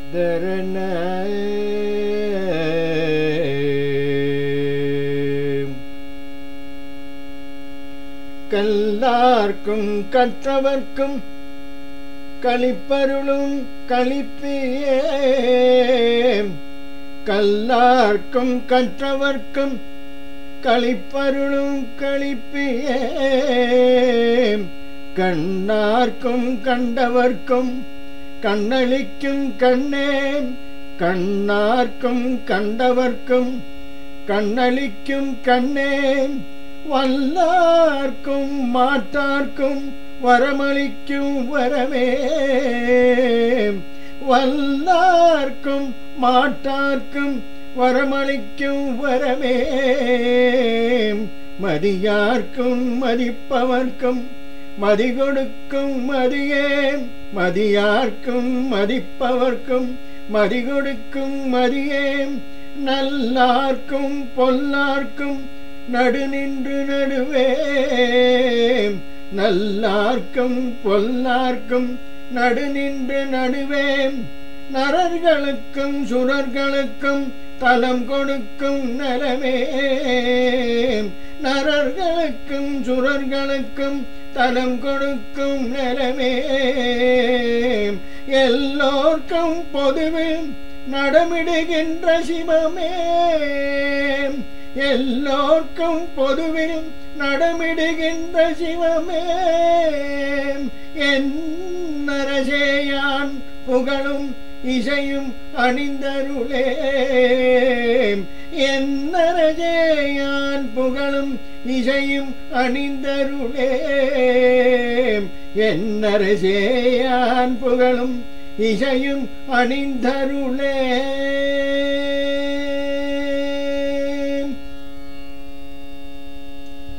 தரண கல்லார்க்கும் கற்றவர்க்கும் களிப்பருளும் களிப்பியே கல்லார்க்கும் கற்றவர்க்கும் களிப்பருளும் களிப்பியே கண்ணார்க்கும் கண்டவர்க்கும் கண்ணளிக்கும் கண்ணே கண்ணார்க்கும் கண்டவர்க்கும் கண்ணளிக்கும் கண்ணே வல்லார்க்கும் மாற்றார்க்கும் வரமளிக்கும் வரமே வல்லார்க்கும் மாற்றார்க்கும் வரமளிக்கும் வரமே மதியார்க்கும் மதிப்பவர்க்கும் மதி கொடுக்கும் மதியே மதியார்க்கும் மதிப்பவர்க்கும் மதி கொடுக்கும் மதியே நல்லார்க்கும் பொல்லார்க்கும் நடு நின்று நடுவே நல்லார்க்கும் பொல்லார்க்கும் நடு நின்று நடுவே நரர்களுக்கும் சுரர்களுக்கும் தலம் கொடுக்கும் நலமே நரர்களுக்கும் சுரர்களுக்கும் தலம் கொடுக்கும் நலமே எல்லோர்க்கும் பொதுவில் நடமிடுகின்ற சிவமே எல்லோர்க்கும் பொதுவில் நடமிடுகின்ற சிவமே என் நரசேயான் புகழும் இசையும் அணிந்தருளே என் நரசேயான் புகழும் இசையும் அணிந்தருளே என் நரசேயான் புகழும் இசையும் அணிந்தருளே